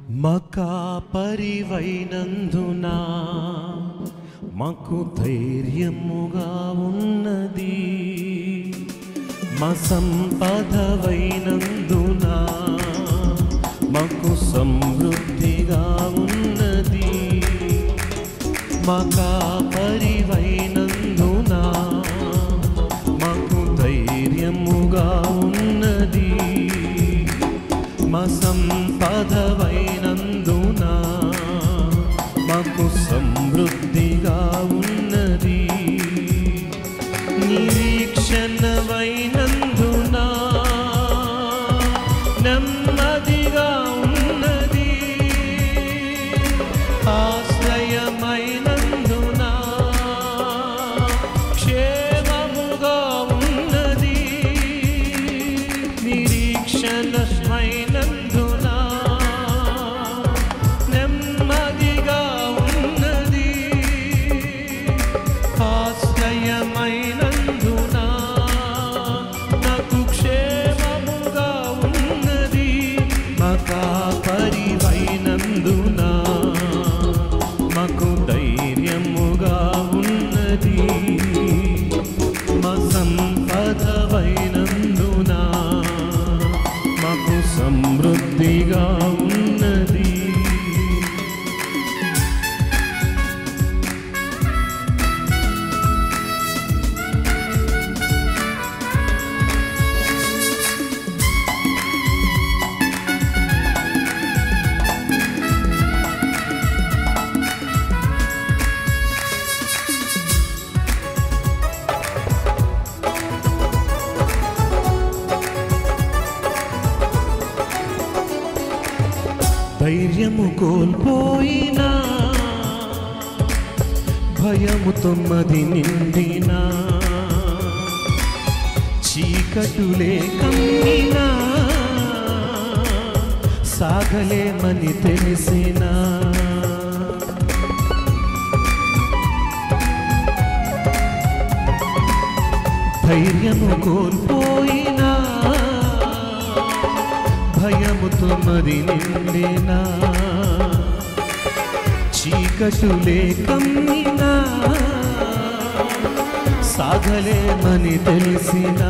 మకా పరివైనందున మాకు ధైర్యముగా ఉన్నది మా సంపదవైనందున మాకు సమృద్ధిగా ఉన్నది మకా పరివైనందున మాకు ధైర్యముగా ఉన్నది మా సంపదవైనందున మాకు సమృద్ధిగా ఉన్నది నిరీక్షణవైనందున నెమ్మదిగా ఉన్నది ఆశ్రయమైనందున క్షేమముగా ఉన్నది నిరీక్షణమైనందున నెమ్మదిగా ఉన్నది ఆశ్రయమైనందున నాకు క్షేమముగా ఉన్నది మకా పరివైనందున మాకు ధైర్యముగా ఉన్నది మా సంపదవైనందున మాకు సమృద్ధిగా ఉన్నది ధైర్యము కోల్పోయినా భయము తొమ్మది నిండినా చీకటులే కమ్మినా సాగలేమని తెలిసినా ధైర్యము కోల్పోయినా భయముతో మరి నిండినా చీకటులే కమ్మినా సాగలేమని తెలిసినా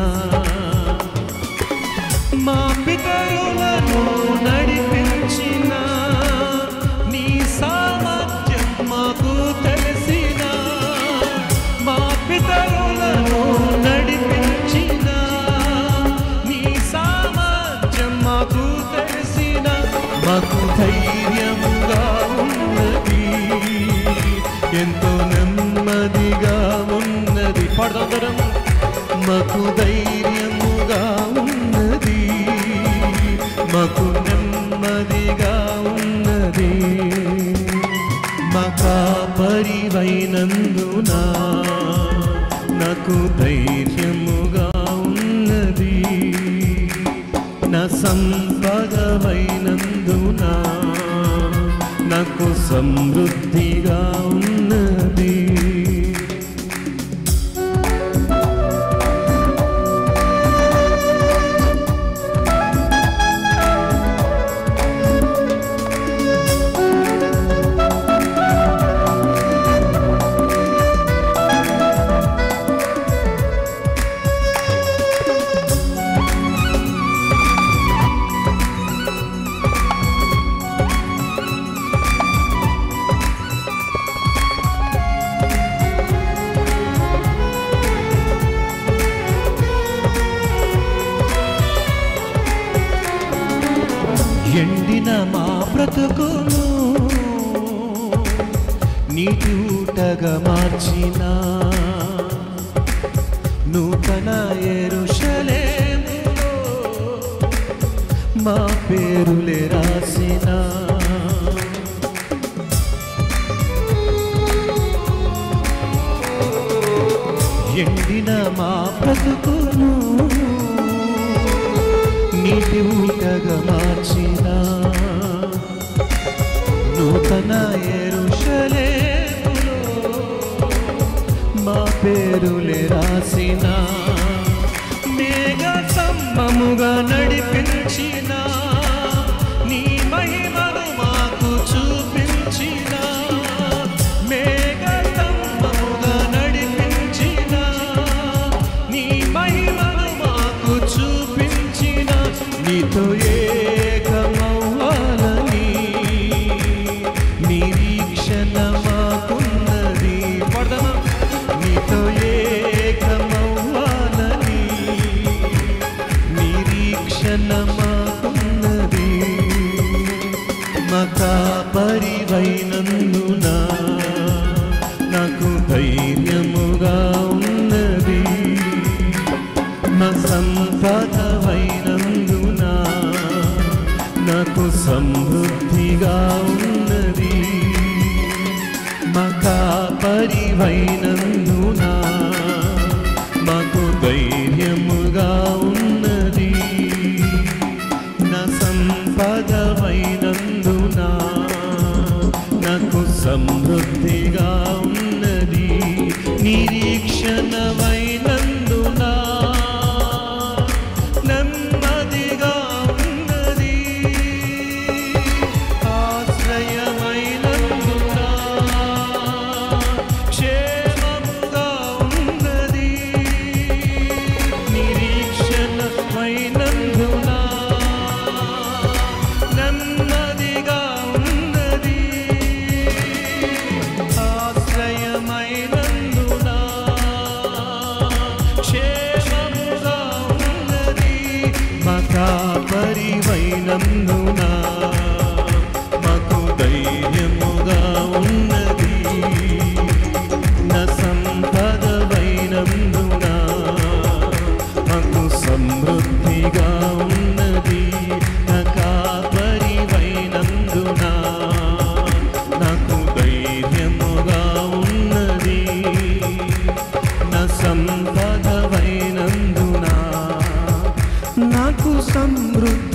మా పితరులను నడిపించిన నీ సామర్థ్యం మాకు తెలిసిన మా పితరులను నడిపించిన నీ సామర్థ్యం మాకు తెలిసిన మాకు ధైర్యముగా ఉన్నది ఎంతో నెమ్మదిగా ఉన్నది పడదరం మాకు ధైర్యముగా ఉన్నది మాకు నెమ్మదిగా ఉన్నది మకా పరివైనందున నాకు ధైర్యముగా ఉన్నది నా సంపదవైనందున నాకు సమృద్ధిగా ఉన్నది ఎండిన మా బ్రతుకును నీటి ఊటగా మార్చిన నూతన ఎరుషలేములో మా పేరులే రాసిన ఎండిన మా బ్రతుకును నీటి ఊటగా మార్చిన నూతన ఎరుషలేములో మా పేరులే రాసిన మేఘ సమ్మముగా నడిపించిన నీ మహిమను మా మకా పరివైనందున నాకు ధైర్యముగా ఉన్నది మా సంపదవైనందున నాకు సమృద్ధిగా ఉన్నది మకా పరివైనందున మాకు ధైర్యముగా ఉన్నది నా సంపదవైనందున నాకు సమృద్ధిగా ఉన్నది నిరీక్షణవైనందున నెమ్మదిగా ఉన్నది ఆశ్రయమైనందున క్షేమముగా ఉన్నది నిరీక్షణమైనందున నెమ్మదిగా ఉన్నది ఆశ్రయమైనందున క్షేమముగా ఉన్నది మకా పరివైనందున మాకు ధైర్యముగా ఉన్నది నా సంపదవైనందున మాకు సమృద్ధిగా ఉన్నది నా కాపరివైనందున నాకు ధైర్యముగా ఉన్నది నా సంపదవైనందున నాకు సమృద్ధి